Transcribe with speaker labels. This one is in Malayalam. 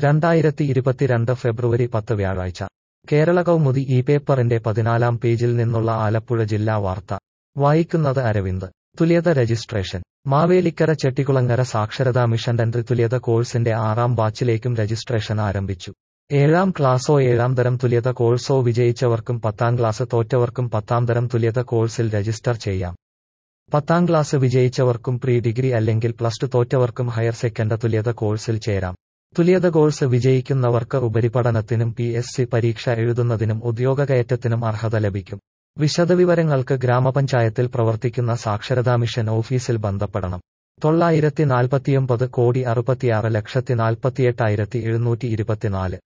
Speaker 1: രണ്ടായിരത്തി ഇരുപത്തിരണ്ട് ഫെബ്രുവരി പത്ത് വ്യാഴാഴ്ച കേരള കൗമുദി ഈ പേപ്പറിന്റെ പതിനാലാം പേജിൽ നിന്നുള്ള ആലപ്പുഴ ജില്ലാ വാർത്ത വായിക്കുന്നത് അരവിന്ദ് തുല്യത രജിസ്ട്രേഷൻ മാവേലിക്കര ചെട്ടികുളങ്ങര സാക്ഷരതാ മിഷൻ തുല്യത കോഴ്സിന്റെ ആറാം ബാച്ചിലേക്കും രജിസ്ട്രേഷൻ ആരംഭിച്ചു ഏഴാം ക്ലാസോ ഏഴാം തരം തുല്യത കോഴ്സോ വിജയിച്ചവർക്കും പത്താം ക്ലാസ് തോറ്റവർക്കും പത്താം തരം തുല്യത കോഴ്സിൽ രജിസ്റ്റർ ചെയ്യാം പത്താം ക്ലാസ് വിജയിച്ചവർക്കും പ്രീ ഡിഗ്രി അല്ലെങ്കിൽ പ്ലസ് ടു തോറ്റവർക്കും ഹയർ സെക്കൻഡ് തുല്യത കോഴ്സിൽ ചേരാം തുല്യത കോഴ്സ് വിജയിക്കുന്നവർക്ക് ഉപരിപഠനത്തിനും പി എസ് സി പരീക്ഷ എഴുതുന്നതിനും ഉദ്യോഗകയറ്റത്തിനും അർഹത ലഭിക്കും വിശദവിവരങ്ങൾക്ക് ഗ്രാമപഞ്ചായത്തിൽ പ്രവർത്തിക്കുന്ന സാക്ഷരതാ മിഷൻ ഓഫീസിൽ ബന്ധപ്പെടണം തൊള്ളായിരത്തി നാൽപ്പത്തിയൊമ്പത് കോടി അറുപത്തിയാറ് ലക്ഷത്തി നാൽപ്പത്തിയെട്ടായിരത്തി എഴുന്നൂറ്റി ഇരുപത്തിനാല്